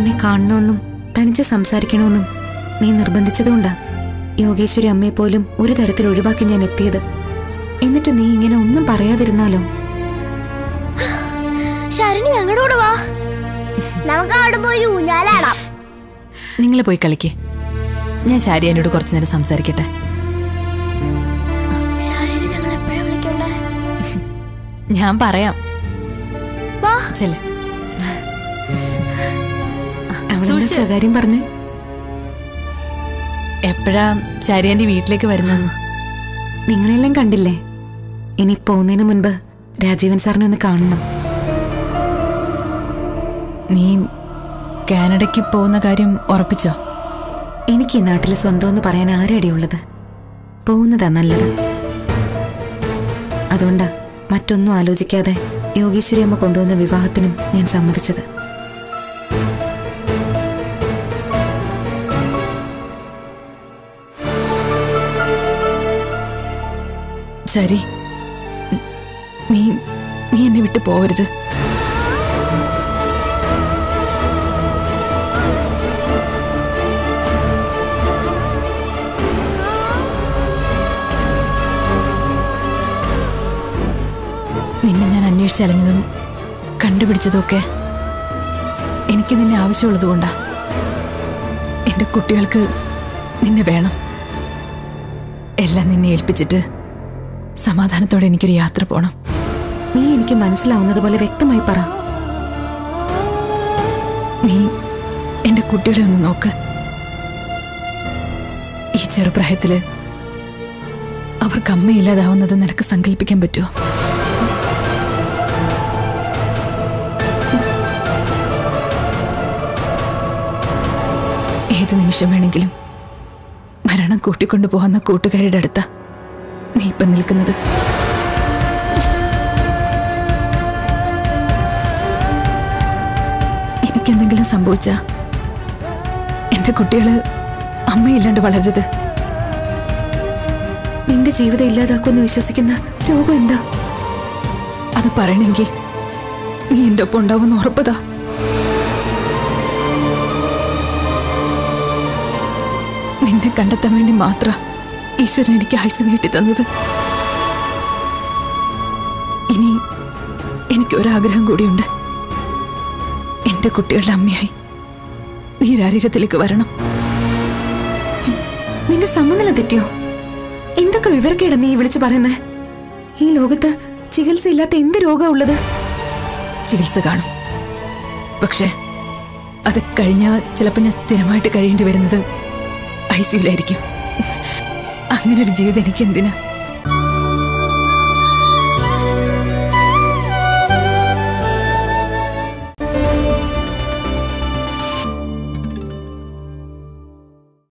എന്നെ കാണണമെന്നും തനിച്ച് സംസാരിക്കണമെന്നും നീ നിർബന്ധിച്ചതുകൊണ്ടാ യോഗേശ്വരി അമ്മയെ പോലും ഒരു തരത്തിൽ ഒഴിവാക്കി ഞാൻ എത്തിയത് എന്നിട്ട് നീ ഇങ്ങനെ ഒന്നും പറയാതിരുന്നാലോ ശരണി ഞങ്ങളുടെ കൂടെ വാ നമുക്ക് അവിടെ പോയി ഊഞ്ഞാലാടാം നിങ്ങൾ പോയി കളിക്ക് ഞാൻ ശാരിയാനോട് കുറച്ചു നേരം സംസാരിക്കട്ടെ ശരണി ഞങ്ങൾ എപ്പോഴാ വിളിക്കണ്ടേ ഞാൻ പറയാം വാ ചെല്ലേ അവളെന്താ സൂക്ഷിച്ച്. സ്വകാര്യം പറഞ്ഞ് എപ്പോഴാ ശാരിയാന്റെ വീട്ടിലേക്ക് വരുന്നെന്ന് നിങ്ങളെല്ലാം കണ്ടില്ലേ ഇനി പോകുന്നതിന് മുൻപ് രാജീവൻ സാറിനെ ഒന്ന് കാണണം നീ കാനഡയ്ക്ക് പോകുന്ന കാര്യം ഉറപ്പിച്ചോ എനിക്ക് ഈ നാട്ടിൽ സ്വന്തം എന്ന് പറയാൻ ആരടിയുള്ളത് പോകുന്നതാ നല്ലത് അതുകൊണ്ടാ മറ്റൊന്നും ആലോചിക്കാതെ യോഗീശ്വരി അമ്മ കൊണ്ടുവന്ന വിവാഹത്തിനും ഞാൻ സമ്മതിച്ചത് ശരി നീ നീ എന്നെ വിട്ടു പോവരുത് നിന്നെ ഞാൻ അന്വേഷിച്ചലഞ്ഞതും കണ്ടുപിടിച്ചതുമൊക്കെ എനിക്ക് നിന്നെ ആവശ്യമുള്ളതുകൊണ്ടാ എൻ്റെ കുട്ടികൾക്ക് നിന്നെ വേണം എല്ലാം നിന്നെ ഏൽപ്പിച്ചിട്ട് സമാധാനത്തോടെ എനിക്കൊരു യാത്ര പോണം നീ എനിക്ക് മനസ്സിലാവുന്നത് പോലെ വ്യക്തമായി പറ നീ എന്റെ കുട്ടികളെ ഒന്ന് നോക്ക് ഈ ചെറുപ്രായത്തില് അവർക്ക് അമ്മയില്ലാതാവുന്നത് നിനക്ക് സങ്കല്പിക്കാൻ പറ്റുമോ ഏത് നിമിഷം വേണമെങ്കിലും മരണം കൂട്ടിക്കൊണ്ടു പോകുന്ന കൂട്ടുകാരുടെ അടുത്ത നീ ഇപ്പം നിൽക്കുന്നത് എനിക്കെന്തെങ്കിലും സംഭവിച്ച എന്റെ കുട്ടികള് അമ്മയില്ലാണ്ട് വളരരുത് നിന്റെ ജീവിതം ഇല്ലാതാക്കുമെന്ന് വിശ്വസിക്കുന്ന രോഗം എന്താ അത് പറയണമെങ്കിൽ നീ എന്റെ ഒപ്പം ഉണ്ടാവുമെന്ന് ഉറപ്പതാ നിന്നെ കണ്ടെത്താൻ വേണ്ടി മാത്ര ഈശ്വരൻ എനിക്ക് ആയുസ് നീട്ടി തന്നത് ഇനി എനിക്ക് ഒരാഗ്രഹം കൂടിയുണ്ട് എന്റെ കുട്ടികളുടെ അമ്മയായി നീ ശരീരത്തിലേക്ക് വരണം നിന്റെ സമനില തെറ്റിയോ എന്തൊക്കെ വിവരക്കേടാ നീ വിളിച്ചു പറയുന്നേ ഈ ലോകത്ത് ചികിത്സ ഇല്ലാത്ത എന്ത് രോഗാ ഉള്ളത് ചികിത്സ കാണും പക്ഷെ അത് കഴിഞ്ഞാൽ ചിലപ്പോൾ ഞാൻ സ്ഥിരമായിട്ട് കഴിയേണ്ടി വരുന്നത് ഐ സിയുലായിരിക്കും അങ്ങനെ ഒരു ജീവിതം എനിക്ക് എന്തിനാ